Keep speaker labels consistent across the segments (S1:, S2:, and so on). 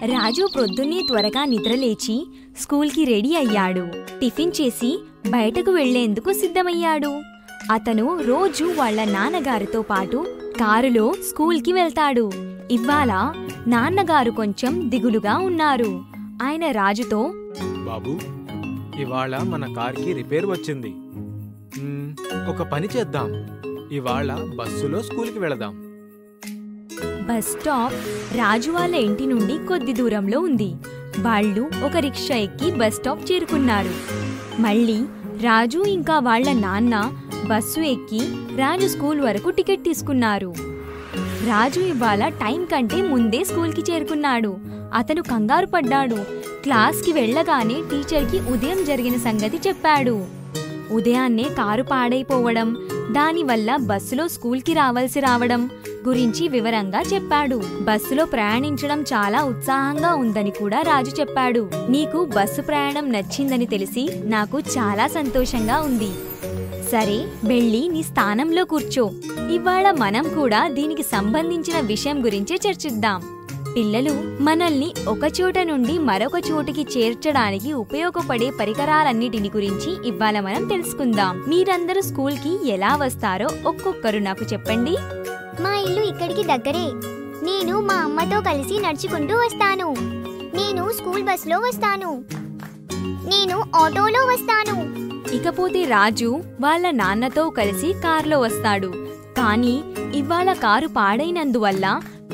S1: రాజు ప్రొద్దున్నే త్వరగా నిద్రలేచి స్కూల్కి రెడీ అయ్యాడు టిఫిన్ చేసి బయటకు వెళ్లేందుకు సిద్ధమయ్యాడు అతను రోజు వాళ్ళ నాన్నగారితో పాటు కారులో స్కూల్కి వెళ్తాడు ఇవాళ నాన్నగారు కొంచెం దిగులుగా ఉన్నారు ఆయన రాజుతో
S2: బాబు ఇవాళ మన కార్కి రిపేర్ వచ్చింది మ్మ్, ఒక పని చేద్దాం ఇవాళ బస్సులో స్కూల్కి వెళదాం
S1: బస్ స్టాప్ రాజు వాళ్ళ ఇంటి నుండి కొద్ది దూరంలో ఉంది వాళ్ళు ఒక రిక్షా ఎక్కి బస్ స్టాప్ చేరుకున్నారు మళ్ళీ రాజు ఇంకా వాళ్ళ నాన్న బస్సు ఎక్కి రాజు స్కూల్ వరకు టికెట్ తీసుకున్నారు రాజు ఇవాళ టైం కంటే ముందే స్కూల్కి చేరుకున్నాడు అతను కంగారు పడ్డాడు క్లాస్కి వెళ్ళగానే టీచర్కి ఉదయం జరిగిన సంగతి చెప్పాడు ఉదయాన్నే కారు పాడైపోవడం దానివల్ల బస్సులో స్కూల్కి రావాల్సి రావడం గురించి వివరంగా చెప్పాడు బస్సులో ప్రయాణించడం చాలా ఉత్సాహంగా ఉందని కూడా రాజు చెప్పాడు నీకు బస్సు ప్రయాణం నచ్చిందని తెలిసి నాకు చాలా సంతోషంగా ఉంది సరే వెళ్ళి నీ స్థానంలో కూర్చో ఇవాళ మనం కూడా దీనికి సంబంధించిన విషయం గురించే చర్చిద్దాం పిల్లలు మనల్ని ఒక చోట నుండి మరొక చోటికి చేర్చడానికి ఉపయోగపడే పరికరాలన్నిటిని గురించి ఇవాళ మనం తెలుసుకుందాం మీరందరూ స్కూల్కి ఎలా వస్తారో ఒక్కొక్కరు నాకు చెప్పండి
S3: మా ఇల్లు ఇక్కడికి దగ్గరే నేను మా అమ్మతో కలిసి నడుచుకుంటూ వస్తాను నేను స్కూల్ బస్సులో వస్తాను నేను ఆటోలో వస్తాను
S1: ఇకపోతే రాజు వాళ్ళ నాన్నతో కలిసి కారులో వస్తాడు కానీ ఇవాళ కారు పాడైనందువల్ల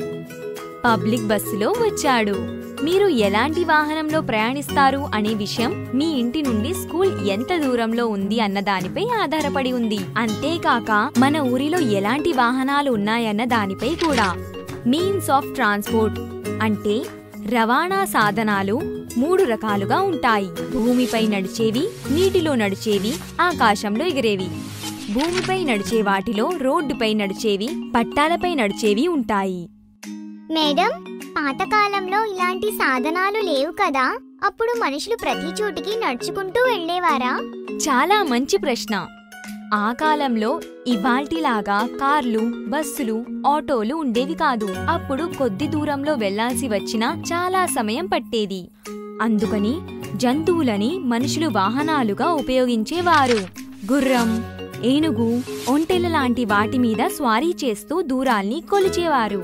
S1: పబ్లిక్ బస్సులో వచ్చాడు మీరు ఎలాంటి వాహనంలో ప్రయాణిస్తారు అనే విషయం మీ ఇంటి నుండి స్కూల్ ఎంత దూరంలో ఉంది అన్న దానిపై ఆధారపడి ఉంది అంతేకాక మన ఊరిలో ఎలాంటి వాహనాలు ఉన్నాయన్న దానిపై కూడా మీన్స్ ఆఫ్ ట్రాన్స్పోర్ట్ అంటే రవాణా సాధనాలు మూడు రకాలుగా ఉంటాయి భూమిపై నడిచేవి నీటిలో నడిచేవి ఆకాశంలో ఎగిరేవి భూమిపై నడిచే వాటిలో రోడ్డుపై నడిచేవి పట్టాలపై నడిచేవి ఉంటాయి
S3: మేడం పాతకాలంలో ఇలాంటి సాధనాలు లేవు కదా అప్పుడు మనుషులు ప్రతి చోటికి నడుచుకుంటూ వెళ్ళేవారా
S1: చాలా మంచి ప్రశ్న ఆ కాలంలో ఇవాల్టిలాగా కార్లు బస్సులు ఆటోలు ఉండేవి కాదు అప్పుడు కొద్ది దూరంలో వెళ్లాల్సి వచ్చినా చాలా సమయం పట్టేది అందుకని జంతువులని మనుషులు వాహనాలుగా ఉపయోగించేవారు గుర్రం ఏనుగు ఒంటెల లాంటి వాటి మీద స్వారీ చేస్తూ దూరాల్ని కొలిచేవారు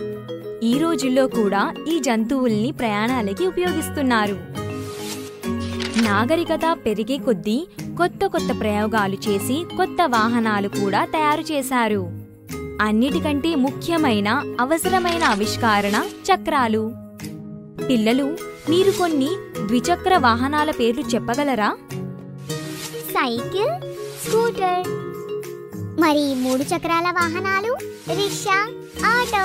S1: ఈ రోజుల్లో కూడా ఈ జంతువుల్ని ప్రయాణాలకి ఉపయోగిస్తున్నారు నాగరికత పెరిగే కొద్దీ కొత్త కొత్త ప్రయోగాలు చేసి కొత్త వాహనాలు కూడా తయారు చేశారు అన్నిటికంటే ముఖ్యమైన అవసరమైన ఆవిష్కరణ చక్రాలు పిల్లలు మీరు కొన్ని ద్విచక్ర వాహనాల పేర్లు చెప్పగలరా
S3: సైకిల్ స్కూటర్ మరి మూడు చక్రాల వాహనాలు రిక్షా ఆటో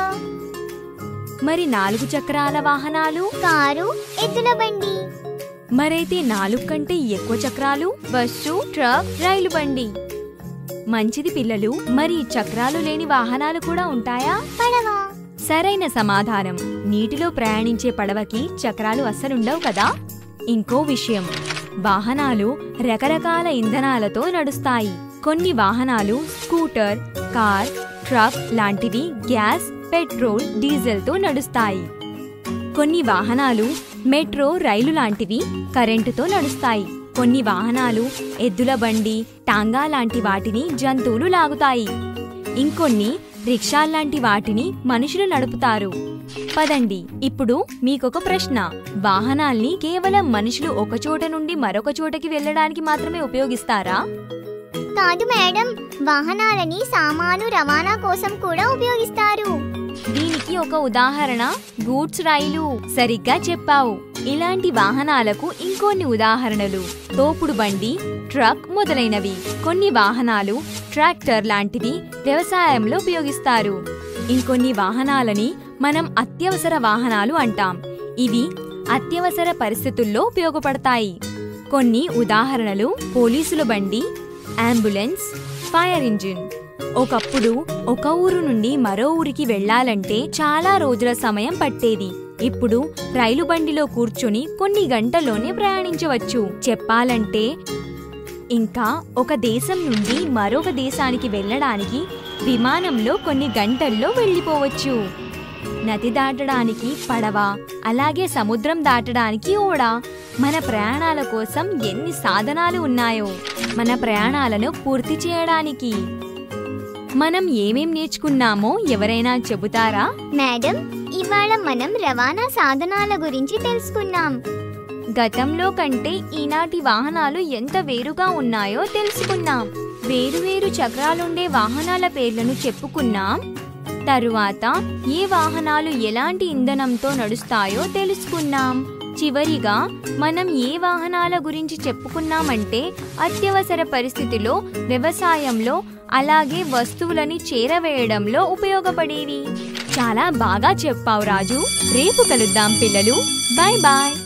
S1: మరి నాలుగు చక్రాల వాహనాలు
S3: కారు ఎద్దుల బండి
S1: మరైతే నాలుగు కంటే ఎక్కువ చక్రాలు బస్సు ట్రక్ రైలు బండి మంచిది పిల్లలు మరి చక్రాలు లేని వాహనాలు కూడా ఉంటాయా
S3: పడవ
S1: సరైన సమాధానం నీటిలో ప్రయాణించే పడవకి చక్రాలు అస్సలుండవు కదా ఇంకో విషయం వాహనాలు రకరకాల ఇంధనాలతో నడుస్తాయి కొన్ని వాహనాలు స్కూటర్ కార్ ట్రక్ లాంటివి గ్యాస్ పెట్రోల్ డీజిల్తో నడుస్తాయి కొన్ని వాహనాలు మెట్రో రైలు లాంటివి కరెంటుతో నడుస్తాయి కొన్ని వాహనాలు ఎద్దుల బండి టాంగా లాంటి వాటిని జంతువులు లాగుతాయి ఇంకొన్ని రిక్షాల్లాంటి వాటిని మనుషులు నడుపుతారు పదండి ఇప్పుడు మీకొక ప్రశ్న వాహనాల్ని కేవలం మనుషులు ఒక చోట నుండి మరొక చోటకి వెళ్ళడానికి మాత్రమే ఉపయోగిస్తారా
S3: కాదు మేడం వాహనాలని సామాను రవాణా కోసం కూడా ఉపయోగిస్తారు
S1: దీనికి ఒక ఉదాహరణ గూడ్స్ రైలు సరిగ్గా చెప్పావు ఇలాంటి వాహనాలకు ఇంకొన్ని ఉదాహరణలు తోపుడు బండి ట్రక్ మొదలైనవి కొన్ని వాహనాలు ట్రాక్టర్ లాంటివి వ్యవసాయంలో ఉపయోగిస్తారు ఇంకొన్ని వాహనాలని మనం అత్యవసర వాహనాలు అంటాం ఇవి అత్యవసర పరిస్థితుల్లో ఉపయోగపడతాయి కొన్ని ఉదాహరణలు పోలీసుల బండి అంబులెన్స్ ఫైర్ ఇంజిన్ ఒకప్పుడు ఒక ఊరు నుండి మరో ఊరికి వెళ్ళాలంటే చాలా రోజుల సమయం పట్టేది ఇప్పుడు రైలు బండిలో కూర్చొని కొన్ని గంటల్లోనే ప్రయాణించవచ్చు చెప్పాలంటే ఇంకా ఒక దేశం నుండి మరొక దేశానికి వెళ్ళడానికి విమానంలో కొన్ని గంటల్లో వెళ్ళిపోవచ్చు నది దాటడానికి పడవ అలాగే సముద్రం దాటడానికి ఓడ మన ప్రయాణాల కోసం ఎన్ని సాధనాలు ఉన్నాయో మన ప్రయాణాలను పూర్తి చేయడానికి మనం ఏమేం నేర్చుకున్నామో ఎవరైనా చెబుతారా
S3: మేడం ఇవాళ మనం రవాణా సాధనాల గురించి తెలుసుకున్నాం
S1: గతంలో కంటే ఈనాటి వాహనాలు ఎంత వేరుగా ఉన్నాయో తెలుసుకున్నాం వేరువేరు చక్రాలుండే వాహనాల పేర్లను చెప్పుకున్నాం తరువాత ఏ వాహనాలు ఎలాంటి ఇంధనంతో నడుస్తాయో తెలుసుకున్నాం చివరిగా మనం ఏ వాహనాల గురించి చెప్పుకున్నామంటే అత్యవసర పరిస్థితిలో వ్యవసాయంలో అలాగే వస్తువులని చేరవేయడంలో ఉపయోగపడేవి చాలా బాగా చెప్పావు రాజు రేపు కలుద్దాం పిల్లలు బాయ్ బాయ్